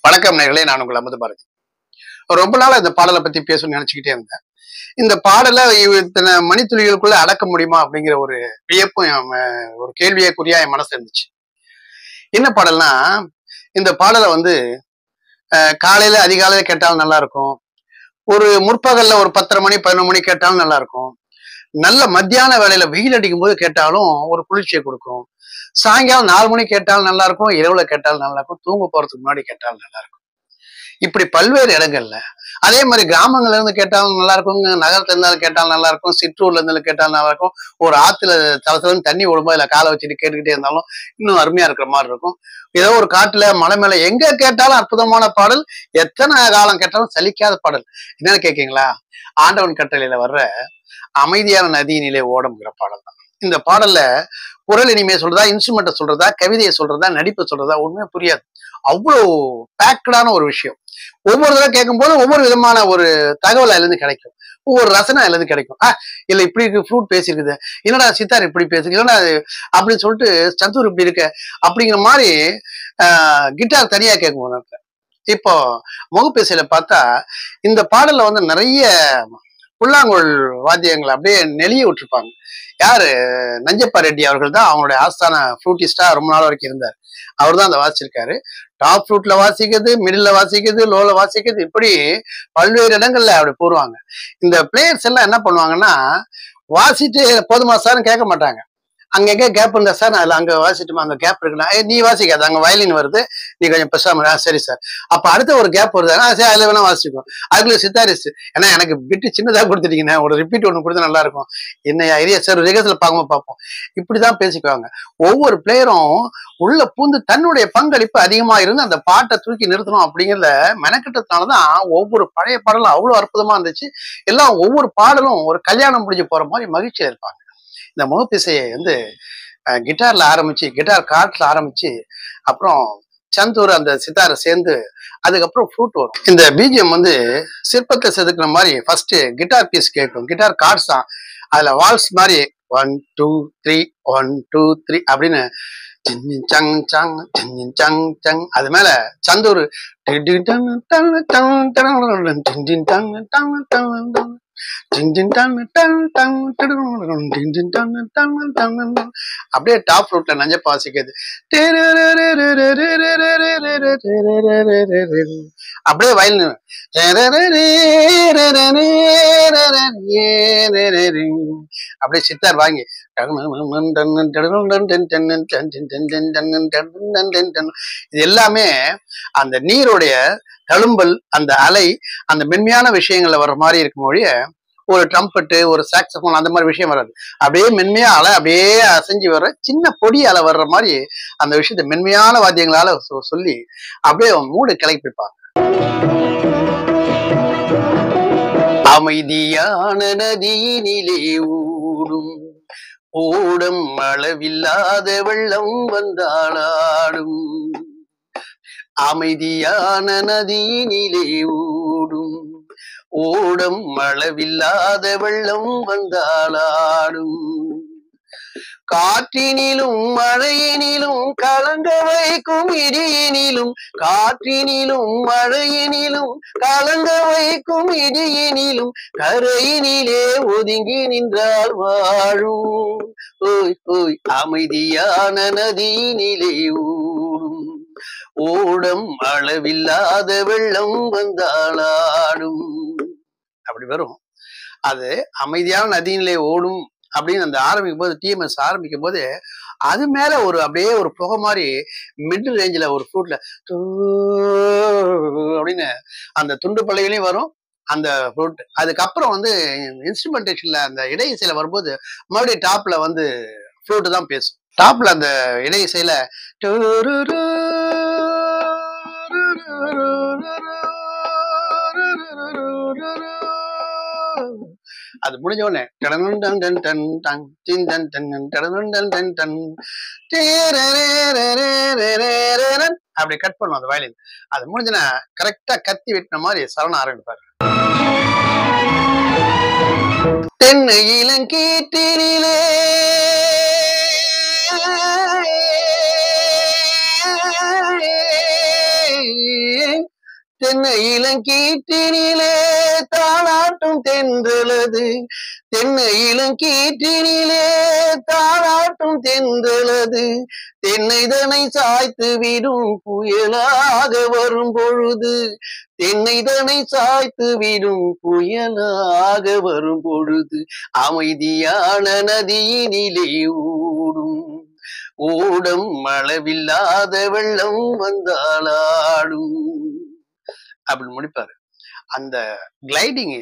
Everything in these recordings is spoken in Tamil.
வணக்கம் நேர்களே நான் உங்கள் அமுத பாரதி ரொம்ப நாளா இந்த பாடலை பத்தி பேசணும்னு நினைச்சுக்கிட்டே இருந்தேன் இந்த பாடலை இவ- இத்தனை மணித்துளிகளுக்குள்ள அடக்க முடியுமா அப்படிங்கிற ஒரு வியப்பும் என் ம- ஒரு கேள்வியக்குறியா என் மனசுல இருந்துச்சு என்ன பாடல்னா இந்த பாடலை வந்து அஹ், காலையில அதிகாலையில கேட்டாலும் நல்லா இருக்கும் ஒரு முற்பகல்ல ஒரு பத்தரை மணி பதினொரு மணி கேட்டாலும் நல்லா இருக்கும் நல்ல மத்தியான வேலையில வெயில் அடிக்கும் போது கேட்டாலும் ஒரு குளிர்ச்சியை கொடுக்கும் சாயங்காலம் நாலு மணி கேட்டாலும் நல்லா இருக்கும் இரவுல கேட்டாலும் நல்லா இருக்கும் தூங்க போறதுக்கு முன்னாடி கேட்டாலும் நல்லா இருக்கும் இப்படி பல்வேறு இடங்கள்ல அதே மாதிரி கிராமங்கள்ல இருந்து கேட்டாலும் நல்லா இருக்கும் நகரத்துல இருந்தாலும் கேட்டாலும் நல்லா இருக்கும் சிற்றூர்ல இருந்தாலும் கேட்டாலும் நல்லா இருக்கும் ஒரு ஆத்துல தளத்துல தண்ணி ஓடும்போது அதுல காலை வச்சுட்டு கேட்டுக்கிட்டே இருந்தாலும் இன்னும் அருமையா இருக்கிற மாதிரி இருக்கும் ஏதோ ஒரு காட்டுல மலை மேல எங்க கேட்டாலும் அற்புதமான பாடல் எத்தனை காலம் கேட்டாலும் சலிக்காத பாடல் என்னன்னு கேக்கீங்களா ஆண்டவன் கட்டளையில வர்ற அமைதியான நதியினிலே ஓடம்ங்கிற பாடல் தான் இந்த பாடல்ல குரல் இனிமையை சொல்றதா இன்ஸ்ட்ருமெண்ட்டை சொல்றதா கவிதையை சொல்றதா நடிப்பை சொல்றதா ஒண்ணுமே புரியாது அவ்வளோ பேக்கடான ஒரு விஷயம் ஒவ்வொரு தடவை கேட்கும்போது ஒவ்வொரு விதமான ஒரு தகவல் அதுல இருந்து கிடைக்கும் ஒவ்வொரு ரசனை அதுல இருந்து கிடைக்கும் ஆ இல்ல இப்படி இருக்கு ஃப்ளூட் பேசியிருக்குது என்னடா சித்தார் இப்படி பேசுது என்னடா இது அப்படின்னு சொல்லிட்டு சந்தூர் இப்படி இருக்க அப்படிங்கிற மாதிரி கிட்டார் தனியா கேட்கும் ஒரு நேரத்துல இப்போ முகப்பேசையில பார்த்தா இந்த பாடல்ல வந்து நிறைய புல்லாங்குழல் வாத்தியங்களை அப்படியே நெளிய விட்டுருப்பாங்க யாரு நஞ்சப்பா ரெட்டி அவர்கள் தான் அவங்களுடைய ஆஸ்தான ஃப்ளூட்டிஸ்டா ரொம்ப நாள் வரைக்கும் இருந்தார் அவர் தான் அதை வாசிச்சிருக்காரு டாப் ஃப்ளூட்ல வாசிக்கிறது மிடில் வாசிக்கிறது லோல வாசிக்கிறது இப்படி பல்வேறு இடங்கள்ல அப்படி போடுவாங்க இந்த பிளேயர்ஸ் எல்லாம் என்ன பண்ணுவாங்கன்னா வாசிட்டு போதுமா சார்னு கேட்க மாட்டாங்க அங்கங்க கேப் இருந்தா சார் அதுல அங்க வாசிட்டுமா அங்க கேப் இருக்குன்னா ஏய், நீ வாசிக்காத அங்க வயலின் வருது நீ கொஞ்சம் பெருசாம ஆ, சரி சார் அப்ப அடுத்த ஒரு கேப் வருது ஆ, சரி அதுல வேணா வாசிக்கும் அதுக்குள்ள சித்தாரிஸ் ஏன்னா எனக்கு பிட்டு சின்னதா கொடுத்துட்டீங்கன்னா ஒரு ரிப்பீட் ஒன்று கொடுத்தா நல்லா இருக்கும் என்னையா ஐடியா சார் ரிகர்சல் பார்க்கும்போது பார்ப்போம் இப்படிதான் பேசிக்குவாங்க ஒவ்வொரு பிளேயரும் உள்ள பூந்து தன்னுடைய பங்களிப்பு அதிகமா இருந்து அந்த பாட்டை தூக்கி நிறுத்தணும் அப்படிங்கிறத மெனக்கிட்டதுனாலதான் ஒவ்வொரு பழைய பாடலும் அவ்வளவு அற்புதமா இருந்துச்சு எல்லாம் ஒவ்வொரு பாடலும் ஒரு கல்யாணம் முடிஞ்சு போற மாதிரி மகிழ்ச்சியா இருப்பாங்க இந்த முகப்பிசையை வந்து அஹ், கிட்டார்ல ஆரம்பிச்சு கிட்டார் காட்டுல ஆரம்பிச்சு அப்புறம் சந்தூர் அந்த சித்தாரை சேர்ந்து அதுக்கப்புறம் ஃப்ளூட் வரும் இந்த பிஜிஎம் வந்து சிற்பத்தை செதுக்குற மாதிரி ஃபர்ஸ்ட் கிட்டார் பீஸ் கேட்கும் கிட்டார் கார்ட்ஸ் தான் அதுல வால்ஸ் மாதிரி one two three one two three அப்படின்னு சின்னின் சங் சங் சின்னின் சங் சங் அது மேல சந்தூர் டிடின் டங் டங் டங் டங் டிடின் டங் டங் டங் டங் டிடின் டங் டங் டங் டிடின் டிடின் டங் டங் டங் டங். அப்படியே டாப் ஃப்ளூட்ல நஞ்ச பாசிக்குது அப்படியே வயல் அப்படியே சித்தார் வாங்கி இது எல்லாமே அந்த நீருடைய தழும்பல் அந்த அலை அந்த மென்மையான விஷயங்கள்ல வர்ற மாதிரி இருக்கும் ஒழிய ஒரு ட்ரம்பெட்டு ஒரு சாக்ஸபோன் அந்த மாதிரி விஷயம் வராது அப்படியே மென்மையா அலை அப்படியே அசைஞ்சு வர்ற சின்ன பொடி அலை வர்ற மாதிரி அந்த விஷயத்தை மென்மையான வாத்தியங்களால சொ- சொல்லி அப்படியே மூடு கிளப்பிப்பாங்க அமைதியான நதியினிலே ஊடும் ஓடம் அளவில்லாத வெள்ளம் வந்தாளாடும் அமைதியான நதியினிலே ஊடும் ஓடம் அளவில்லாத வெள்ளம் வந்தாளாடும் காற்றினிலும் மழையினிலும் கலங்க வைக்கும் இடியினிலும் காற்றினிலும் மழையினிலும் கலங்க வைக்கும் இடியினிலும் கரையினிலே ஒதுங்கி நின்றால் வாழும் ஓய் ஓய் அமைதியான நதியினிலே ஊடும் ஓடம் அளவில்லாத வெள்ளம் வந்தாளாடும் அப்படி வரும் அது அமைதியான நதியினிலே ஓடும் அப்படின்னு அந்த ஆரம்பிக்கும் போது டிஎம்எஸ் ஆரம்பிக்கும் போது அது மேல ஒரு அப்படியே ஒரு புகை மாதிரி மிட் ரேஞ்சில் ஒரு ஃப்ளூட்ல அப்படின்னு அந்த துண்டு பள்ளிகளையும் வரும் அந்த ஃப்ளூட் அதுக்கப்புறம் வந்து இன்ஸ்ட்ருமெண்டேஷன்ல அந்த இடை இசையில வரும்போது மறுபடியும் டாப்ல வந்து ஃப்ளூட் தான் பேசும் டாப்ல அந்த இடை இசையில அது முடிஞ்ச உடனே டடனுன் டன் டன் டன் டன் டின் டன் டன் டன் டடனுன் டன் டன் டன் டேரரேரரேரரேரரேரரன். அப்படி கட் பண்ணும் அந்த வயலின் அது முடிஞ்சனா கரெக்டா கத்தி வெட்டின மாதிரி சரணம் ஆரம்பிப்பாரு தென்னை இளங்கீட்டினிலே தென்னை இளங்கீற்றினிலே தாளாட்டும் தென்றலது தென்னை இளங்கீற்றினிலே தாளாட்டும் தென்றலது தென்னைதனை சாய்த்து விடும் புயலாக வரும் பொழுது தென்னைதனை சாய்த்து விடும் புயலாக வரும் பொழுது அமைதியான நதியினிலே ஊடும் ஓடம் அளவில்லாத வெள்ளம் வந்தாளாடும் அப்படி முடிப்பாரு அந்த கிளைடிங்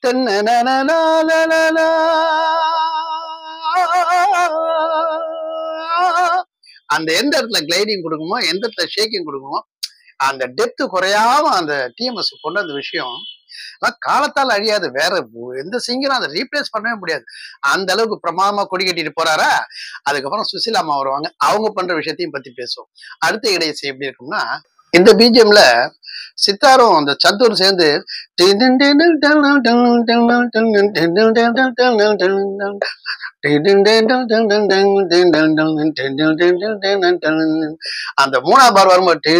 அந்த எந்த இடத்துல கிளைடிங் கொடுக்குமோ எந்த இடத்துல ஷேக்கிங் கொடுக்குமோ அந்த டெப்த் குறையாம அந்த டிஎம்எஸ் கொண்டு அந்த விஷயம் ஆனா காலத்தால் அழியாது வேற எந்த சிங்கரும் அதை ரீப்ளேஸ் பண்ணவே முடியாது அந்த அளவுக்கு பிரமாதமா கொடி கட்டிட்டு போறாரா அதுக்கப்புறம் சுசிலா அம்மா வருவாங்க அவங்க பண்ற விஷயத்தையும் பத்தி பேசுவோம் அடுத்த இடையசை எப்படி இருக்கும்னா இந்த பிஜிஎம்ல சித்தாரும் அந்த சந்தூர் சேர்ந்து அந்த மூணாவது பார் வரும்போது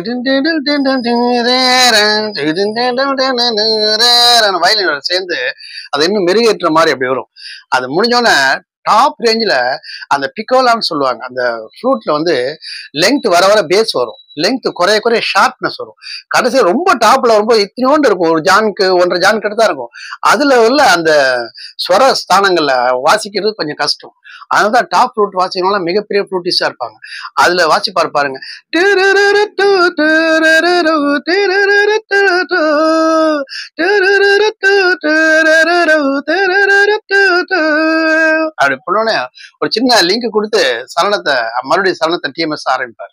வயலினோட சேர்ந்து அது இன்னும் மெருகேற்ற மாதிரி அப்படி வரும் அது முடிஞ்சோடனே டாப் ரேஞ்சில் அந்த பிக்கோலான்னு சொல்லுவாங்க அந்த ஃப்ளூட்ல வந்து லெங்க் வர வர பேஸ் வரும் லெங்க் குறைய குறைய ஷார்ப்னஸ் வரும் கடைசி ரொம்ப டாப்ல வரும்போது இத்தனையோண்டு இருக்கும் ஒரு ஜானுக்கு ஒன்றரை ஜான் கிட்ட தான் இருக்கும் அதுல உள்ள அந்த ஸ்வர ஸ்தானங்கள்ல வாசிக்கிறது கொஞ்சம் கஷ்டம் அதனாலதான் டாப் ஃப்ளூட் வாசிக்கிறவங்க மிகப்பெரிய ஃப்ளூட்டிஸ்டா இருப்பாங்க அதுல வாசிப்பாரு பாருங்க அப்படி பண்ணோடனே ஒரு சின்ன லிங்க் கொடுத்து சரணத்தை மறுபடியும் சரணத்தை டிஎம்எஸ் ஆரம்பிப்பார்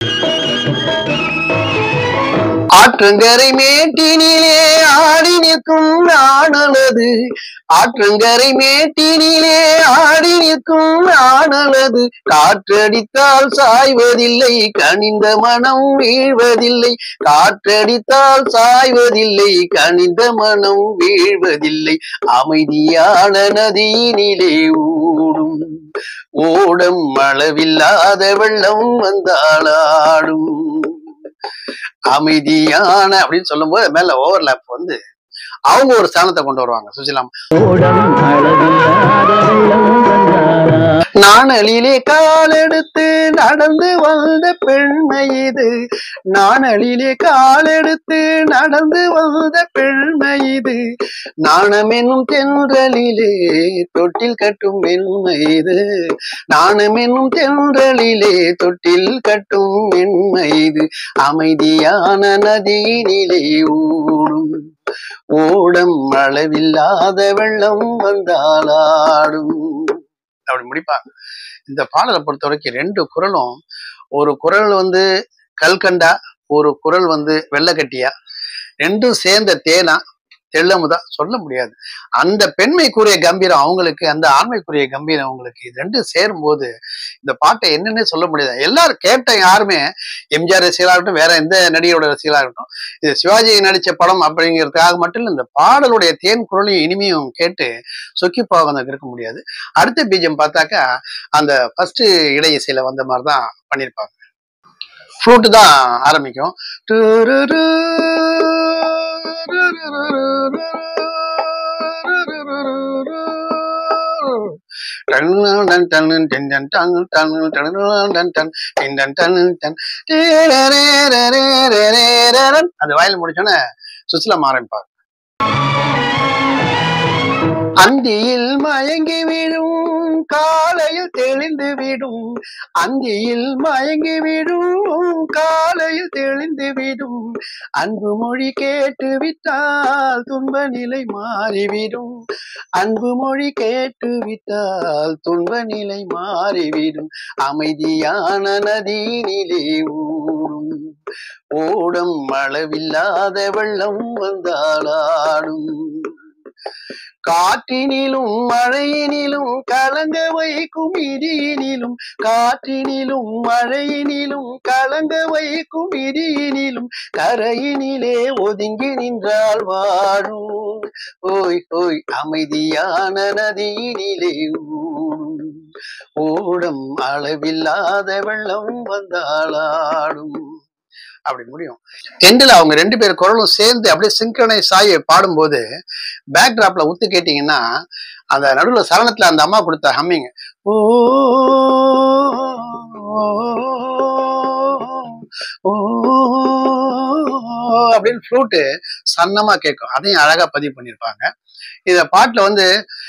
ஆற்றங்கரை மேட்டினிலே ஆடி நிற்கும் நாணலது ஆற்றங்கரை மேட்டினிலே ஆடி நிற்கும் நாணலது காற்றடித்தால் சாய்வதில்லை கனிந்த மனம் வீழ்வதில்லை காற்றடித்தால் சாய்வதில்லை கனிந்த மனம் வீழ்வதில்லை அமைதியான நதியினிலே ஊடும் ஓடம் அளவில்லாத வெள்ளம் வந்தாளாடும் அமைதியான அப்படின்னு சொல்லும்போது மேல ஓவர்லேப் வந்து அவங்க ஒரு ஸ்தானத்தை கொண்டு வருவாங்க சுசிலாம் நாணலிலே காலெடுத்து நடந்து வந்த பெண்மை இது நாணலிலே காலெடுத்து நடந்து வந்த பெண்மை இது நாணம் என்னும் தென்றலிலே தொட்டில் கட்டும் மென்மை இது நாணம் என்னும் தென்றலிலே தொட்டில் கட்டும் மென்மை இது அமைதியான நதியினிலே ஊடும் ஓடம் அளவில்லாத வெள்ளம் வந்தாலாடும் அப்படி முடிப்பாங்க இந்த பாடலை பொறுத்த வரைக்கும் ரெண்டு குரலும் ஒரு குரல் வந்து கல்கண்டா ஒரு குரல் வந்து வெள்ளக்கட்டியா ரெண்டும் சேர்ந்த தேனா தெள்ளமுதா சொல்ல முடியாது அந்த பெண்மைக்குரிய கம்பீரம் அவங்களுக்கு அந்த ஆண்மைக்குரிய கம்பீரம் அவங்களுக்கு இது ரெண்டும் சேரும்போது இந்த பாட்டை என்னன்னே சொல்ல முடியாது எல்லாரும் கேட்ட யாருமே எம்ஜிஆர் ரசிகளாகட்டும் வேற எந்த நடிகரோட ரசிகளாகட்டும் இது சிவாஜி நடிச்ச படம் அப்படிங்கிறதுக்காக மட்டும் இல்லை இந்த பாடலுடைய தேன் குரலையும் இனிமையும் கேட்டு சொக்கி போகாம இருக்க முடியாது அடுத்த பீஜம் பார்த்தாக்கா அந்த ஃபர்ஸ்ட் இடையிசையில வந்த மாதிரி தான் பண்ணியிருப்பாங்க ஃப்ளூட்டு தான் ஆரம்பிக்கும் அது வாயில முடிச்சோன்னே சுசிலம் ஆரம்பிப்பாங்க அந்தியில் மயங்கி விடும் காலையில் தெளிந்து விடும் அந்தியில் மயங்கி விடும் காலையில் தெளிந்து விடும் அன்பு மொழி கேட்டு விட்டால் துன்ப நிலை மாறிவிடும் அன்பு மொழி கேட்டு விட்டால் துன்ப நிலை மாறிவிடும் அமைதியான நதியினிலே ஊடும் ஓடம் அளவில்லாத வெள்ளம் வந்தாளாடும் காற்றினிலும் மழையினிலும் கலங்க வைக்கும் இடியினிலும் காற்றினிலும் மழையினிலும் கலங்க வைக்கும் இடியினிலும் கரையினிலே ஒதுங்கி நின்றால் வாழும் ஓய் ஓய் அமைதியான நதியினிலே ஊடும் ஓடம் அளவில்லாத வெள்ளம் வந்தாளாடும் அப்படி முடியும் எண்டில் அவங்க ரெண்டு பேர் குரலும் சேர்ந்து அப்படியே சிங்க்ரனைஸ் ஆகி பாடும்போது பேக் டிராப்ல உத்து கேட்டீங்கன்னா அந்த நடுவில் சரணத்துல அந்த அம்மா கொடுத்த ஹம்மிங் ஓ ஓ அப்படின்னு ஃப்ளூட்டு சன்னமா கேட்கும் அதையும் அழகா பதிவு பண்ணியிருப்பாங்க இத பாட்டுல வந்து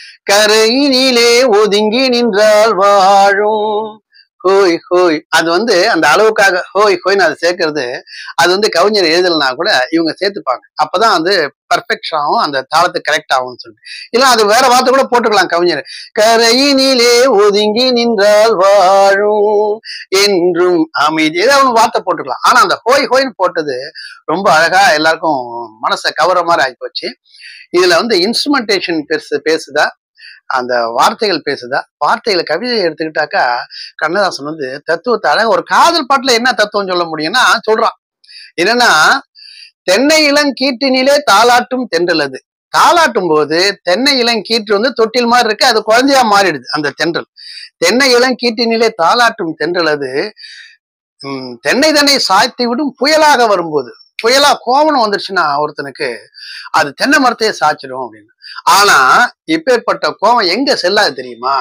கரையினிலே ஒதுங்கி நின்றால் வாழும் ஹோய் ஹோய் அது வந்து அந்த அளவுக்காக ஹோய் ஹோய்னு அதை சேர்க்கறது அது வந்து கவிஞர் எழுதலைனா கூட இவங்க சேர்த்துப்பாங்க அப்பதான் வந்து பர்ஃபெக்ட் ஆகும் அந்த தாளத்துக்கு கரெக்ட் ஆகும்னு சொல்லிட்டு இல்ல அது வேற வார்த்தை கூட போட்டுக்கலாம் கவிஞர் கரையினிலே ஒதுங்கி நின்றால் வாழும் என்றும் அமைதி ஏதாவது ஒன்று வார்த்தை போட்டுக்கலாம் ஆனா அந்த ஹோய் ஹோய்னு போட்டது ரொம்ப அழகா எல்லாருக்கும் மனசை கவர மாதிரி ஆகிப்போச்சு இதுல வந்து இன்ஸ்ட்ருமெண்டேஷன் பேசு பேசுதா அந்த வார்த்தைகள் பேசுதா வார்த்தைகளை கவிதை எடுத்துக்கிட்டாக்கா கண்ணதாசன் வந்து தத்துவத்தை அழகா ஒரு காதல் பாட்டுல என்ன தத்துவம் சொல்ல முடியும்னா சொல்றான் என்னன்னா தென்னை இளங்கீட்டினிலே தாளாட்டும் தென்றல் அது தாளாட்டும் போது தென்னை இளங்கீற்று வந்து தொட்டில் மாதிரி இருக்கு அது குழந்தையா மாறிடுது அந்த தென்றல் தென்னை இளங்கீட்டினிலே தாளாட்டும் தென்றல் அது உம், தென்னை தன்னை சாய்த்தி விடும் புயலாக வரும்போது புயலா கோவணம் வந்துருச்சுன்னா ஒருத்தனுக்கு அது தென்னை மரத்தையே சாய்ச்சிடும் அப்படின்னு ஆனா இப்பேற்பட்ட கோவம் எங்க செல்லாது தெரியுமா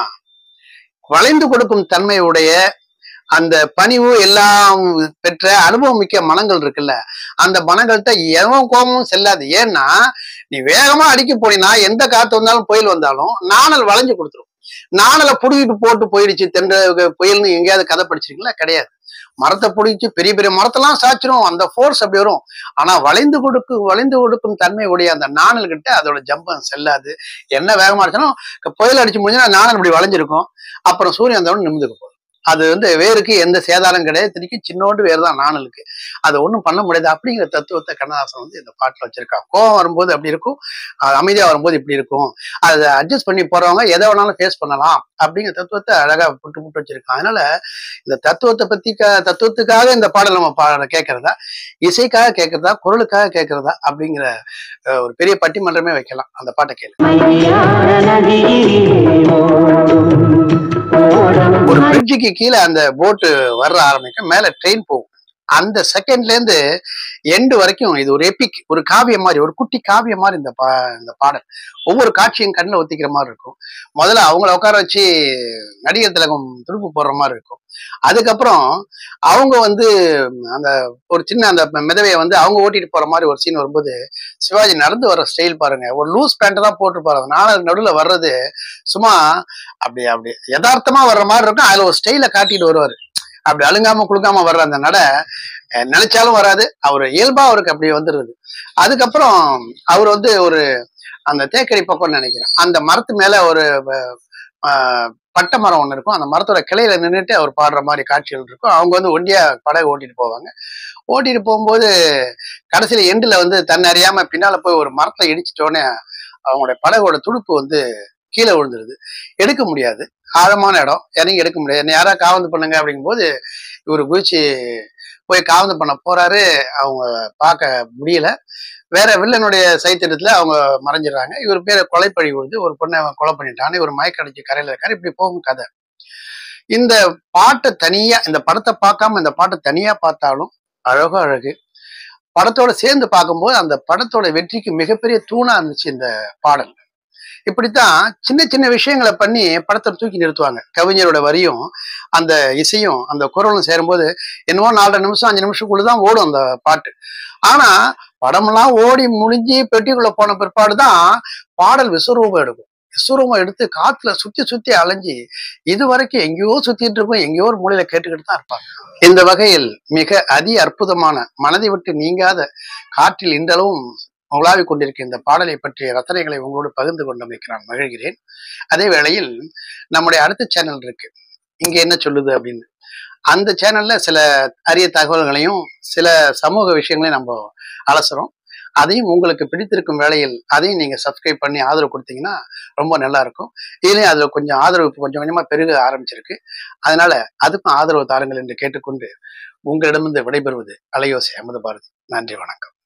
வளைந்து கொடுக்கும் தன்மையுடைய அந்த பணிவு எல்லாம் பெற்ற அனுபவம் மிக்க மனங்கள் இருக்குல்ல அந்த மனங்கள்கிட்ட எவன் கோபமும் செல்லாது ஏன்னா நீ வேகமா அடிக்க போனீங்கன்னா எந்த காத்து வந்தாலும் புயல் வந்தாலும் நாணல் வளைஞ்சு கொடுத்துரும் நாணலை புடுங்கிட்டு போட்டு போயிடுச்சு தென்ற புயல்னு எங்கேயாவது கதை படிச்சிருக்கீங்களா கிடையாது மரத்தை பிடிச்சி பெரிய பெரிய மரத்தெல்லாம் சாய்ச்சிரும் அந்த ஃபோர்ஸ் அப்படி வரும் ஆனா வளைந்து கொடுக்கு வளைந்து கொடுக்கும் தன்மை உடைய அந்த நாணல் கிட்ட அதோட ஜம்பம் செல்லாது என்ன வேகமா அடிச்சாலும் புயல் அடிச்சு முடிஞ்சா நாணல் இப்படி வளைஞ்சிருக்கும் அப்புறம் சூரியன் அந்த நிமிந்துக்கு போகும் அது வந்து வேருக்கு எந்த சேதாரம் கிடையாது திருக்கி சின்னோண்டு வேறு தான் நாணலுக்கு அதை ஒன்றும் பண்ண முடியாது அப்படிங்கிற தத்துவத்தை கண்ணதாசன் வந்து இந்த பாட்டில் வச்சிருக்கான் கோவம் வரும்போது அப்படி இருக்கும் அது அமைதியா வரும்போது இப்படி இருக்கும் அதை அட்ஜஸ்ட் பண்ணி போறவங்க எதை வேணாலும் ஃபேஸ் பண்ணலாம் அப்படிங்கிற தத்துவத்தை அழகா புட்டு புட்டு வச்சிருக்கான் அதனால இந்த தத்துவத்தை பத்தி க- தத்துவத்துக்காக இந்த பாடல் நம்ம பாட கேட்கறதா இசைக்காக கேட்கறதா குரலுக்காக கேட்கறதா அப்படிங்கிற அஹ், ஒரு பெரிய பட்டிமன்றமே வைக்கலாம் அந்த பாட்டை கேளு மையான நதியிலே ஓடும் ஒரு பிரிட்ஜுக்கு கீழே அந்த போட்டு வர்ற ஆரம்பிக்கும் மேல ட்ரெயின் போகும் அந்த செகண்ட்ல இருந்து எண்டு வரைக்கும் இது ஒரு எபிக் ஒரு காவியம் மாதிரி ஒரு குட்டி காவியம் மாதிரி இந்த பா இந்த பாடல் ஒவ்வொரு காட்சியும் கண்ணில் ஒத்திக்கிற மாதிரி இருக்கும் முதல்ல அவங்கள உட்கார வச்சு நடிகர் திலகம் துடுப்பு போடுற மாதிரி இருக்கும் அதுக்கப்புறம் அவங்க வந்து அந்த ஒரு சின்ன அந்த மிதவையை வந்து அவங்க ஓட்டிட்டு போற மாதிரி ஒரு சீன் வரும்போது சிவாஜி நடந்து வர ஸ்டைல் பாருங்க ஒரு லூஸ் பேண்ட் தான் போட்டுருப்பாரு அதனால நடுவில் வர்றது சும்மா அப்படி அப்படி யதார்த்தமா வர்ற மாதிரி இருக்கும் அதுல ஒரு ஸ்டைல காட்டிட்டு வருவாரு அப்படி அழுங்காம குழுங்காம வர்ற அந்த நடை அஹ், நினைச்சாலும் வராது அவர் இயல்பா அவருக்கு அப்படி வந்துடுது அதுக்கப்புறம் அவர் வந்து ஒரு அந்த தேக்கடி பக்கம்னு நினைக்கிறேன் அந்த மரத்து மேல ஒரு அஹ், ஆஹ், பட்டை மரம் ஒன்று இருக்கும் அந்த மரத்தோட கிளையில நின்றுட்டு அவர் பாடுற மாதிரி காட்சிகள் இருக்கும் அவங்க வந்து ஒண்டியா படகு ஓட்டிட்டு போவாங்க ஓட்டிட்டு போகும்போது கடைசியில எண்டுல வந்து தன்னை அறியாம பின்னால போய் ஒரு மரத்தை இடிச்சிட்டோன்னே அவங்களுடைய படகோட துடுப்பு வந்து கீழே விழுந்துருது எடுக்க முடியாது ஆழமான இடம் இறங்கி எடுக்க முடியாது என்ன யாரா காவந்து பண்ணுங்க அப்படிங்கும்போது இவர் குதிச்சு போய் காவந்து பண்ண போறாரு அவங்க பார்க்க முடியல வேற வில்லனுடைய சைத்திரத்துல அவங்க மறைஞ்சிடுறாங்க இவர் பேரை கொலைப்பழி விழுது ஒரு பொண்ணை அவன் கொலை பண்ணிட்டான் இவர் மயக்க அடிச்சு கரையில இருக்காரு இப்படி போகும் கதை இந்த பாட்டை தனியா இந்த படத்தை பார்க்காம இந்த பாட்டை தனியா பார்த்தாலும் அழகோ அழகு படத்தோட சேர்ந்து பார்க்கும்போது அந்த படத்தோட வெற்றிக்கு மிகப்பெரிய தூணா இருந்துச்சு இந்த பாடல் இப்படித்தான் சின்ன சின்ன விஷயங்களை பண்ணி படத்தை தூக்கி நிறுத்துவாங்க கவிஞரோட வரியும் அந்த இசையும் அந்த குரலும் சேரும்போது என்னவோ நாலரை நிமிஷம் அஞ்சு நிமிஷத்துக்குள்ளதான் ஓடும் அந்த பாட்டு ஆனா படமெல்லாம் ஓடி முடிஞ்சு பெட்டிக்குள்ள போன பிற்பாடு தான் பாடல் விஸ்வரூபம் எடுக்கும் விஸ்வரூபம் எடுத்து காத்துல சுத்தி சுத்தி அலைஞ்சு இது வரைக்கும் எங்கேயோ சுத்திட்டு இருக்கும் எங்கேயோ ஒரு மூலையில கேட்டுக்கிட்டு தான் இருப்பாங்க இந்த வகையில் மிக அதி அற்புதமான மனதை விட்டு நீங்காத காற்றில் இன்றளவும் உலாவிக் கொண்டிருக்க இந்த பாடலை பற்றிய ரசனைகளை உங்களோடு பகிர்ந்து கொண்டமைக்கு நான் மகிழ்கிறேன் அதே வேளையில் நம்முடைய அடுத்த சேனல் இருக்கு இங்க என்ன சொல்லுது அப்படின்னு அந்த சேனல்ல சில அரிய தகவல்களையும் சில சமூக விஷயங்களையும் நம்ம அலசுறோம் அதையும் உங்களுக்கு பிடித்திருக்கும் வேளையில் அதையும் நீங்க சப்ஸ்கிரைப் பண்ணி ஆதரவு கொடுத்தீங்கன்னா ரொம்ப நல்லா இருக்கும் இதுலயும் அதுல கொஞ்சம் ஆதரவு இப்ப கொஞ்சம் கொஞ்சமா பெருக ஆரம்பிச்சிருக்கு அதனால அதுக்கும் ஆதரவு தாருங்கள் என்று கேட்டுக்கொண்டு உங்களிடமிருந்து விடைபெறுவது அலையோசை அமுத பாரதி நன்றி வணக்கம்